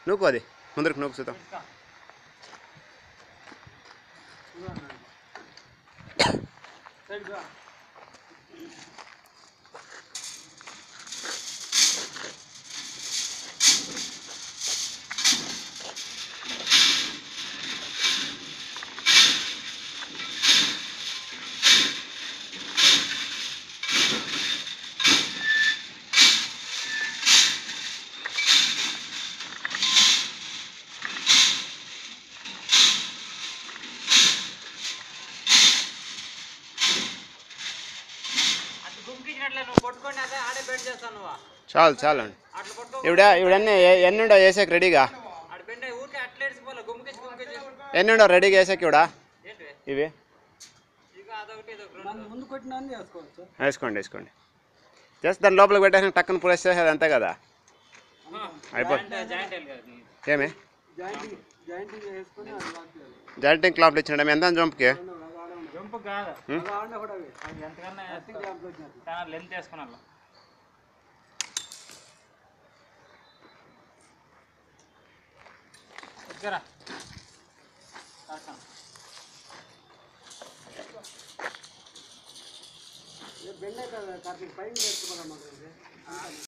నూకు అది ముందరకు నూకు చూద్దాం అటు గుంకిచ్చినట్లే నువ్వు కొట్టుకొని అదే ఆడే బెండ్ చేస్తావు నువ్వు చాలు చాలు అండి అట్లా కొట్టుకో ఇవిడ ఇవిడన్నీ ఎన్ని ఉండవు వేసాక రెడీగా ఆడ బెండ్ అయ్యి ఊరికే అట్లా ఏడ్చిపోలే గుమ్కిచ్చి గుమ్కిచ్చి ఎన్ని ఉండవు రెడీగా వేసాక ఇవిడ ఏంటి ఇవి ఇక అదొకటి ఇదొకటి రెండు ముందు కొట్టిన వేసుకోవచ్చు వేసుకోండి వేసుకోండి జస్ట్ దాని లోపలికి పెట్టేసి టక్కన ప్రెస్ చేసేది అంతే కదా అయిపో జాయింట్ జాయింట్ వెళ్ళి కదా నీది. ఏమి జాయింటింగ్ జాయింటింగ్ వేసుకొని అది లాక్ చేయాలి జాయింటింగ్ క్లాప్లు ఇచ్చినాడు ఎంత జంప్కి జంప్ కాదు అలా ఆడినా కూడా అవి అది ఎంతకన్నా క్యాంప్లో వచ్చినట్టు చాలా లెంత్ వేసుకున్నా వచ్చారా బెండ్ అయితే కార్తీక్ పైన వేసుకోవాలన్నమాట